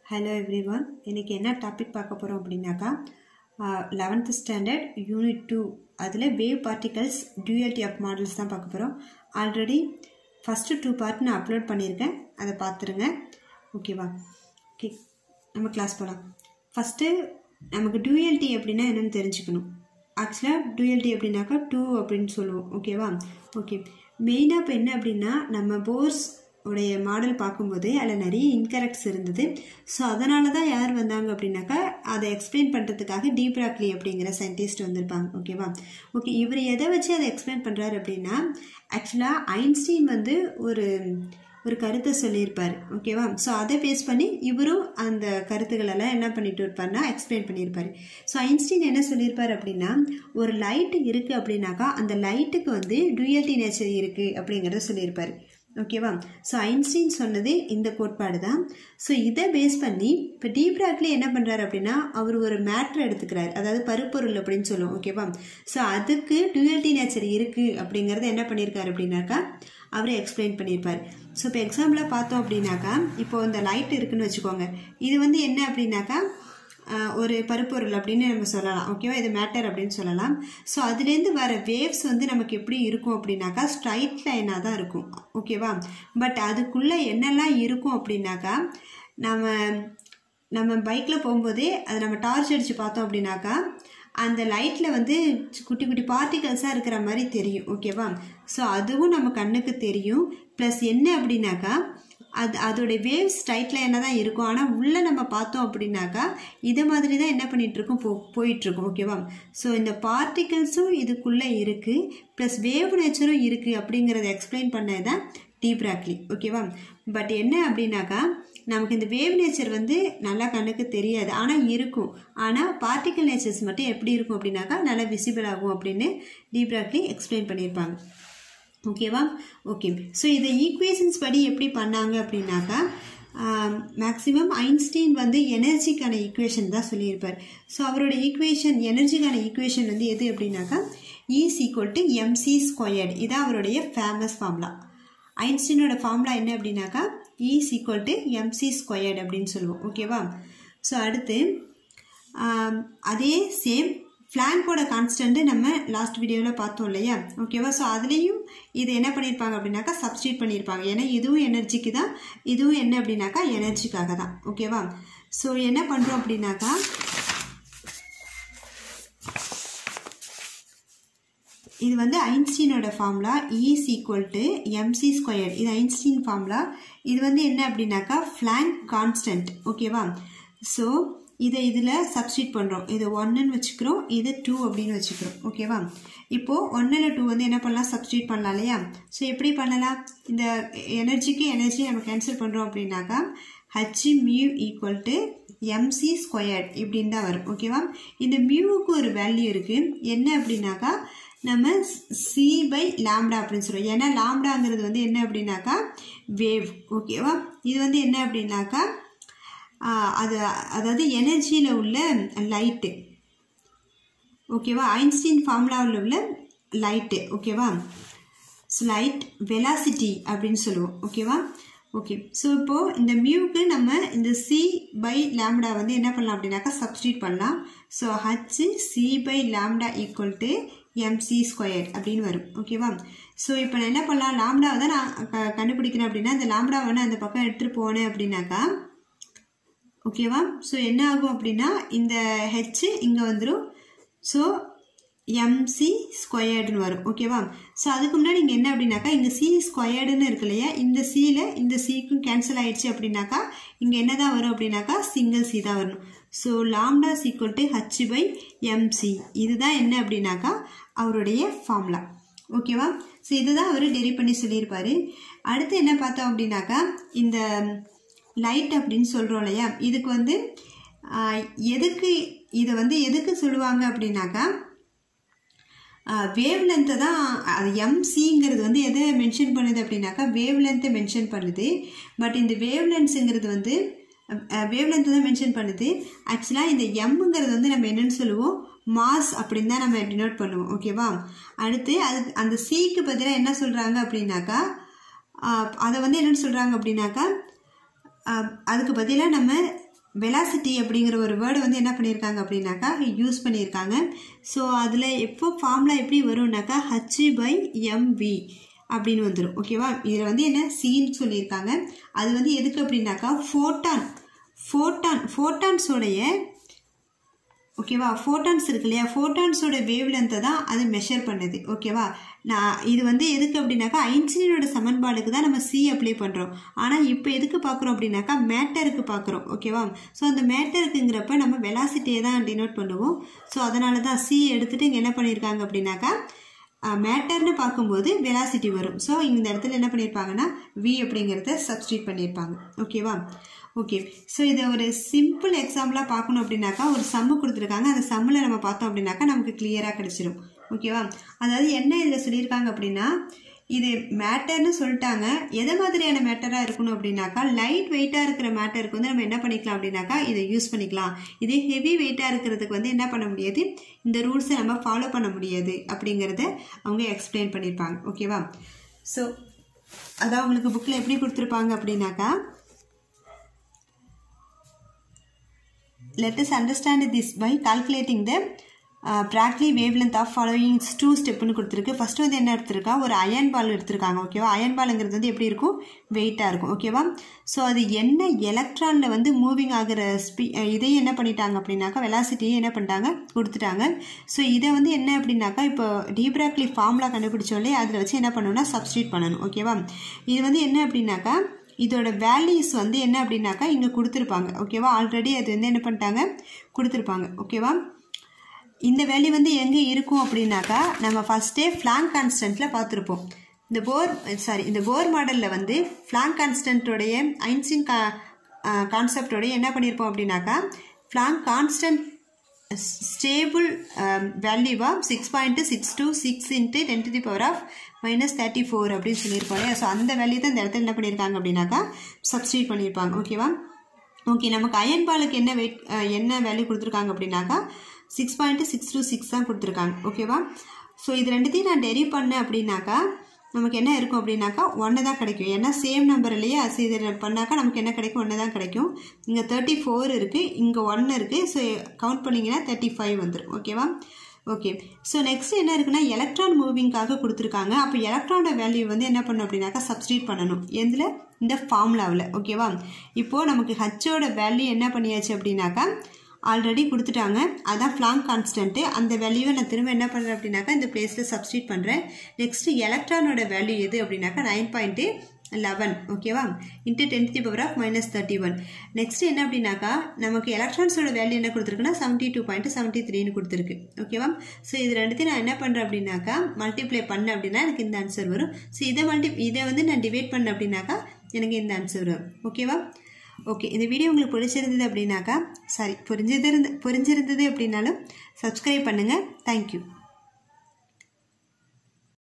hello every one இன்றைக்கி என்ன topic பார்க்க போகிறோம் அப்படின்னாக்கா லெவன்த்து ஸ்டாண்டர்ட் யூனிட் டூ அதில் wave particles duality of models தான் பார்க்க போகிறோம் ஆல்ரெடி ஃபஸ்ட்டு டூ பார்ட் நான் அப்லோட் பண்ணியிருக்கேன் அதை பார்த்துருங்க ஓகேவா ஓகே நம்ம கிளாஸ் போகலாம் ஃபஸ்ட்டு நமக்கு டியூஎல்டி அப்படின்னா என்னென்னு தெரிஞ்சுக்கணும் ஆக்சுவலாக டியூஎல்டி அப்படின்னாக்கா டூ அப்படின்னு சொல்லுவோம் ஓகேவா ஓகே மெயினாக இப்போ என்ன அப்படின்னா நம்ம போர்ஸ் உடைய மாடல் பார்க்கும்போது அதில் நிறைய இன்கரெக்ட்ஸ் இருந்தது ஸோ அதனால தான் யார் வந்தாங்க அப்படின்னாக்கா அதை எக்ஸ்பிளைன் பண்ணுறதுக்காக டீப்ராக்லி அப்படிங்கிற சயின்டிஸ்ட் வந்திருப்பாங்க ஓகேவா ஓகே இவர் எதை வச்சு அதை எக்ஸ்பிளைன் பண்ணுறாரு அப்படின்னா ஆக்சுவலாக ஐன்ஸ்டீன் வந்து ஒரு ஒரு கருத்தை சொல்லியிருப்பார் ஓகேவா ஸோ அதை பேஸ் பண்ணி இவரும் அந்த கருத்துக்களெல்லாம் என்ன பண்ணிட்டு இருப்பார்னா எக்ஸ்பிளைன் பண்ணியிருப்பார் ஸோ ஐன்ஸ்டீன் என்ன சொல்லியிருப்பார் அப்படின்னா ஒரு லைட்டு இருக்குது அப்படின்னாக்கா அந்த லைட்டுக்கு வந்து டூயல்டி நேச்சர் இருக்குது அப்படிங்கிறத சொல்லியிருப்பார் ஓகேவா ஸோ ஐன்ஸ்டீன் சொன்னது இந்த கோட்பாடு தான் ஸோ இதை பேஸ் பண்ணி இப்போ டீப்ராக்லி என்ன பண்ணுறாரு அப்படின்னா அவர் ஒரு மேட்ரு எடுத்துக்கிறார் அதாவது பருப்பொருள் அப்படின்னு சொல்லுவோம் ஓகேவா ஸோ அதுக்கு டூயல்டி நேச்சர் இருக்குது அப்படிங்கிறத என்ன பண்ணியிருக்காரு அப்படின்னாக்கா அவரே எக்ஸ்பிளைன் பண்ணியிருப்பார் ஸோ இப்போ எக்ஸாம்பிளாக பார்த்தோம் அப்படின்னாக்கா இப்போ இந்த லைட் இருக்குன்னு வச்சுக்கோங்க இது வந்து என்ன அப்படின்னாக்கா ஒரு பருப்பொருள் அப்படின்னு நம்ம சொல்லலாம் ஓகேவா இது மேட்டர் அப்படின்னு சொல்லலாம் ஸோ அதுலேருந்து வர வேவ்ஸ் வந்து நமக்கு எப்படி இருக்கும் அப்படின்னாக்கா ஸ்ட்ரைட் லைனாக தான் இருக்கும் ஓகேவா பட் அதுக்குள்ளே என்னெல்லாம் இருக்கும் அப்படின்னாக்கா நம்ம நம்ம பைக்கில் போகும்போதே அது நம்ம டார்ச் அடித்து பார்த்தோம் அப்படின்னாக்கா அந்த லைட்டில் வந்து குட்டி குட்டி பார்ட்டிகல்ஸாக இருக்கிற மாதிரி தெரியும் ஓகேவா ஸோ அதுவும் நம்ம கண்ணுக்கு தெரியும் ப்ளஸ் என்ன அப்படின்னாக்கா அது அதோடைய வேவ் ஸ்ட்ரைட் லைனாக தான் இருக்கும் ஆனால் உள்ளே நம்ம பார்த்தோம் அப்படின்னாக்கா இது மாதிரி தான் என்ன பண்ணிகிட்ருக்கோம் போ போயிட்டுருக்கோம் ஓகேவா ஸோ இந்த பார்ட்டிகல்ஸும் இதுக்குள்ளே இருக்குது ப்ளஸ் வேவ் நேச்சரும் இருக்குது அப்படிங்கிறத எக்ஸ்பிளைன் பண்ணது தான் டீப்ராக்லி ஓகேவா பட் என்ன அப்படின்னாக்கா நமக்கு இந்த வேவ் நேச்சர் வந்து நல்லா கண்ணுக்கு தெரியாது ஆனால் இருக்கும் ஆனால் பார்ட்டிக்கல் நேச்சர்ஸ் மட்டும் எப்படி இருக்கும் அப்படின்னாக்கா நல்லா விசிபிள் ஆகும் அப்படின்னு டீப்ராக்லி எக்ஸ்பிளைன் பண்ணியிருப்பாங்க ஓகேவா ஓகே ஸோ இதை ஈக்குவேஷன்ஸ் படி எப்படி பண்ணாங்க அப்படின்னாக்கா மேக்ஸிமம் ஐன்ஸ்டீன் வந்து எனர்ஜிக்கான ஈக்குவேஷன் தான் சொல்லியிருப்பார் ஸோ அவரோட ஈக்குவேஷன் எனர்ஜிக்கான ஈக்குவேஷன் வந்து எது அப்படின்னாக்கா E equal to MC squared இதான் அவருடைய ஃபேமஸ் ஃபார்முலா ஐன்ஸ்டீனோட ஃபார்முலா என்ன அப்படின்னாக்கா E equal to MC squared அப்படின்னு சொல்லுவோம் ஓகேவா ஸோ அடுத்து அதே சேம் ஃப்ளாங்கோட கான்ஸ்டன்ட்டு நம்ம லாஸ்ட் வீடியோவில் பார்த்தோம் இல்லையா ஓகேவா ஸோ அதுலேயும் இது என்ன பண்ணியிருப்பாங்க அப்படின்னாக்கா சப்ஸ்டியூட் பண்ணியிருப்பாங்க ஏன்னா இதுவும் எனர்ஜிக்கு தான் இதுவும் என்ன அப்படின்னாக்கா எனர்ஜிக்காக தான் ஓகேவா ஸோ என்ன பண்ணுறோம் அப்படின்னாக்கா இது வந்து ஐன்ஸ்டீனோட formula is equal to MC square இது ஐன்ஸ்டீன் ஃபார்முலா இது வந்து என்ன அப்படின்னாக்கா ஃப்ளாங்க் கான்ஸ்டன்ட் ஓகேவா ஸோ இதை இதில் சப்ஸ்டியூட் பண்ணுறோம் இது ஒன்றுன்னு வச்சுக்கிறோம் இது டூ அப்படின்னு வச்சுக்கிறோம் ஓகேவா இப்போது ஒன்றில் டூ வந்து என்ன பண்ணலாம் சப்ஸ்டியூட் பண்ணலாம் இல்லையா ஸோ எப்படி பண்ணலாம் இந்த எனர்ஜிக்கு எனர்ஜி நம்ம கேன்சல் பண்ணுறோம் அப்படின்னாக்கா H mu equal to MC squared இப்படின்னு தான் வரும் ஓகேவா இந்த மியூவுக்கு ஒரு வேல்யூ இருக்குது என்ன அப்படின்னாக்கா நம்ம சி பை லாம்டா அப்படின்னு சொல்லுவோம் ஏன்னா லாம்டாங்கிறது வந்து என்ன அப்படின்னாக்கா வேவ் ஓகேவா இது வந்து என்ன அப்படின்னாக்கா அது அதாவது எனர்ஜியில் உள்ள லைட்டு ஓகேவா ஐன்ஸ்டீன் ஃபார்முலாவில் உள்ள லைட்டு ஓகேவா லைட் வெலாசிட்டி அப்படின்னு சொல்லுவோம் ஓகேவா ஓகே ஸோ இப்போது இந்த மியூக்கு நம்ம இந்த சி பை லேம்டா வந்து என்ன பண்ணலாம் அப்படின்னாக்கா சப்ஸ்டியூட் பண்ணலாம் so H C by lambda equal to MC square அப்படின்னு வரும் ஓகேவா ஸோ இப்போ நான் என்ன பண்ணலாம் லாம்டாவை தான் நான் க கண்டுபிடிக்கிறேன் அப்படின்னா இந்த லாம்டாவை நான் அந்த பக்கம் எடுத்துகிட்டு போனேன் அப்படின்னாக்கா ஓகேவா ஸோ என்ன ஆகும் அப்படின்னா இந்த ஹெச் இங்கே வந்துடும் ஸோ எம்சி ஸ்கொயர்டுன்னு வரும் ஓகேவா ஸோ அதுக்கு முன்னாடி இங்கே என்ன அப்படின்னாக்கா இங்கே சி ஸ்கொயர்டுன்னு இருக்கு இல்லையா இந்த சியில் இந்த சிக்கும் கேன்சல் ஆயிடுச்சு அப்படின்னாக்கா இங்கே என்ன தான் வரும் அப்படின்னாக்கா சிங்கிள் சி தான் வரணும் so lambda equal to H by MC இதுதான் என்ன அப்படின்னாக்கா அவருடைய ஃபார்முலா ஓகேவா ஸோ இதுதான் அவர் டெரி பண்ணி சொல்லியிருப்பார் அடுத்து என்ன பார்த்தோம் அப்படின்னாக்கா இந்த லைட் அப்படின்னு சொல்கிறோம் இல்லையா இதுக்கு வந்து எதுக்கு இதை வந்து எதுக்கு சொல்லுவாங்க அப்படின்னாக்கா வேவ் லென்த்தை தான் அது எம்சிங்கிறது வந்து எதை மென்ஷன் பண்ணுது அப்படின்னாக்கா வேவ் லென்த்தை மென்ஷன் பண்ணுது பட் இந்த வேவ் லென்ஸுங்கிறது வந்து வேவ் லென்த்தை தான் மென்ஷன் பண்ணுது ஆக்சுவலாக இந்த எம்ங்கிறது வந்து நம்ம என்னென்னு சொல்லுவோம் மாஸ் அப்படின்னு தான் நம்ம டினோட் பண்ணுவோம் ஓகேவா அடுத்து அது அந்த சிக்கு பதிலாக என்ன சொல்கிறாங்க அப்படின்னாக்கா அதை வந்து என்னென்னு சொல்கிறாங்க அப்படின்னாக்கா அதுக்கு பதிலாக நம்ம வெலாசிட்டி அப்படிங்கிற ஒரு வேர்டு வந்து என்ன பண்ணியிருக்காங்க அப்படின்னாக்கா யூஸ் பண்ணியிருக்காங்க ஸோ அதில் எப்போ ஃபார்முலா எப்படி வரும்னாக்கா ஹச் பை எம்வி அப்படின்னு வந்துடும் ஓகேவா இதில் வந்து என்ன சீன்னு சொல்லியிருக்காங்க அது வந்து எதுக்கு அப்படின்னாக்கா ஃபோட்டான் ஃபோட்டான் ஃபோட்டான்ஸோடைய ஓகேவா ஃபோட்டான்ஸ் இருக்கு இல்லையா ஃபோட்டான்ஸோட வேவ் லென்த்தை தான் அது மெஷர் பண்ணுது ஓகேவா நான் இது வந்து எதுக்கு அப்படின்னாக்கா ஐன்ஸ்டீனோட சமன்பாடுக்கு தான் நம்ம சி அப்ளை பண்ணுறோம் ஆனால் இப்போ எதுக்கு பார்க்குறோம் அப்படின்னாக்கா மேட்டருக்கு பார்க்குறோம் ஓகேவா ஸோ அந்த மேட்டருக்குங்கிறப்ப நம்ம வெலாசிட்டியை தான் டினோட் பண்ணுவோம் ஸோ அதனால தான் சி எடுத்துகிட்டு இங்கே என்ன பண்ணியிருக்காங்க அப்படின்னாக்கா மேட்டர்னு பார்க்கும்போது வெலாசிட்டி வரும் ஸோ இந்த இடத்துல என்ன பண்ணியிருப்பாங்கன்னா வி அப்படிங்கிறத சப்ஸ்டியூட் பண்ணியிருப்பாங்க ஓகேவா ஓகே ஸோ இதை ஒரு சிம்பிள் எக்ஸாம்பிளாக பார்க்கணும் அப்படின்னாக்கா ஒரு சம்மு கொடுத்துருக்காங்க அந்த சம்மில் நம்ம பார்த்தோம் அப்படின்னாக்கா நமக்கு கிளியராக கிடச்சிரும் ஓகேவா அதாவது என்ன இதில் சொல்லியிருக்காங்க அப்படின்னா இது மேட்டர்னு சொல்லிட்டாங்க எதை மாதிரியான மேட்டராக இருக்கணும் அப்படின்னாக்கா லைட் வெயிட்டாக இருக்கிற மேட்டருக்கு வந்து நம்ம என்ன பண்ணிக்கலாம் அப்படின்னாக்கா இதை யூஸ் பண்ணிக்கலாம் இதே ஹெவி வெயிட்டாக இருக்கிறதுக்கு வந்து என்ன பண்ண முடியாது இந்த ரூல்ஸை நம்ம ஃபாலோ பண்ண முடியாது அப்படிங்கிறத அவங்க எக்ஸ்பிளைன் பண்ணியிருப்பாங்க ஓகேவா ஸோ அதான் உங்களுக்கு புக்கில் எப்படி கொடுத்துருப்பாங்க அப்படின்னாக்கா let us understand this by calculating the uh, Bragg wavelength of following two ஸ்டெப்னு கொடுத்துருக்கு ஃபஸ்ட்டு வந்து என்ன எடுத்திருக்கா ஒரு அயன் பால் எடுத்திருக்காங்க ஓகேவா அயன் பாலுங்கிறது வந்து எப்படி இருக்கும் வெயிட்டாக இருக்கும் ஓகேவா ஸோ அது என்ன எலக்ட்ரானில் வந்து மூவிங் ஆகிற ஸ்பீ இதையும் என்ன பண்ணிட்டாங்க அப்படின்னாக்கா வெலாசிட்டியும் என்ன பண்ணிட்டாங்க கொடுத்துட்டாங்க ஸோ இதை வந்து என்ன அப்படின்னாக்கா இப்போ டீப்ராக்லி ஃபார்முலா கண்டுபிடிச்சோலே அதில் வச்சு என்ன பண்ணணும்னா சப்ஸ்டியூட் பண்ணணும் ஓகேவா இது வந்து என்ன அப்படின்னாக்கா இதோட வேல்யூஸ் வந்து என்ன அப்படின்னாக்கா இங்கே கொடுத்துருப்பாங்க ஓகேவா ஆல்ரெடி அது வந்து என்ன பண்ணிட்டாங்க கொடுத்துருப்பாங்க ஓகேவா இந்த வேல்யூ வந்து எங்கே இருக்கும் அப்படின்னாக்கா நம்ம ஃபஸ்ட்டே ஃப்ளாங் கான்ஸ்டன்ட்டில் பார்த்துருப்போம் இந்த போர் சாரி இந்த போர் மாடலில் வந்து ஃப்ளாங் கான்ஸ்டன்ட்டோடைய ஐன்சின் கா கான்செப்டோடைய என்ன பண்ணியிருப்போம் அப்படின்னாக்கா ஃப்ளாங் கான்ஸ்டன்ட் ஸ்டேபிள் வேல்யூவாக six point six two six into ten to the power of minus thirty four அப்படின்னு சொல்லியிருப்போம் இல்லையா ஸோ அந்த வேல்யூ தான் இந்த இடத்துல என்ன பண்ணியிருக்காங்க அப்படின்னாக்கா சப்ஸ்டியூட் பண்ணியிருப்பாங்க ஓகேவா ஓகே நமக்கு அயன் பாலுக்கு என்ன வெயிட் என்ன வேல்யூ கொடுத்துருக்காங்க அப்படின்னாக்கா six point six two six தான் கொடுத்துருக்காங்க ஓகேவா ஸோ இது ரெண்டுத்தையும் நான் டெரிவ் பண்ணேன் அப்படின்னாக்கா நமக்கு என்ன இருக்கும் அப்படின்னாக்கா ஒன்று தான் கிடைக்கும் ஏன்னா சேம் நம்பர் இல்லையா ஸோ இது பண்ணாக்கா நமக்கு என்ன கிடைக்கும் ஒன்று தான் கிடைக்கும் இங்கே தேர்ட்டி ஃபோர் இருக்குது இங்கே ஒன்று இருக்குது ஸோ கவுண்ட் பண்ணிங்கன்னா தேர்ட்டி ஃபைவ் வந்துடும் ஓகேவா ஓகே ஸோ நெக்ஸ்ட் என்ன இருக்குன்னா எலக்ட்ரான் மூவிங்காக கொடுத்துருக்காங்க அப்போ எலக்ட்ரானோட வேல்யூ வந்து என்ன பண்ணும் அப்படின்னாக்கா சப்ஸ்டியூட் பண்ணணும் எதில் இந்த ஃபார்முலாவில் ஓகேவா இப்போது நமக்கு ஹச்சோட வேல்யூ என்ன பண்ணியாச்சு அப்படின்னாக்கா ஆல்ரெடி கொடுத்துட்டாங்க அதான் ஃப்ளாங் கான்ஸ்டன்ட்டு அந்த வேல்யூவை நான் திரும்ப என்ன பண்ணுறேன் அப்படின்னாக்கா இந்த பிளேஸில் சப்ஸ்டியூட் பண்ணுறேன் நெக்ஸ்ட்டு எலக்ட்ரானோட வேல்யூ எது அப்படின்னாக்கா நைன் பாயிண்ட்டு லெவன் ஓகேவா into ten the power of minus thirty one next என்ன அப்படின்னாக்கா நமக்கு எலக்ட்ரான்ஸோட வேல்யூ என்ன கொடுத்துருக்குன்னா செவன்ட்டி டூ பாயிண்ட் செவன்ட்டி த்ரீன்னு கொடுத்துருக்கு ஓகேவா ஸோ இது ரெண்டுத்தையும் நான் என்ன பண்ணுறேன் அப்படின்னாக்கா மல்டிப்ளை பண்ணேன் அப்படின்னா எனக்கு இந்த ஆன்சர் வரும் ஸோ இதை மல்டி இதை வந்து நான் டிவைட் பண்ணேன் அப்படின்னாக்கா எனக்கு இந்த ஆன்சர் வரும் ஓகேவா ஓகே இந்த வீடியோ உங்களுக்கு பிடிச்சிருந்தது அப்படின்னாக்கா சாரி புரிஞ்சது இருந்து புரிஞ்சிருந்தது அப்படின்னாலும் சப்ஸ்கிரைப் பண்ணுங்கள் தேங்க்யூ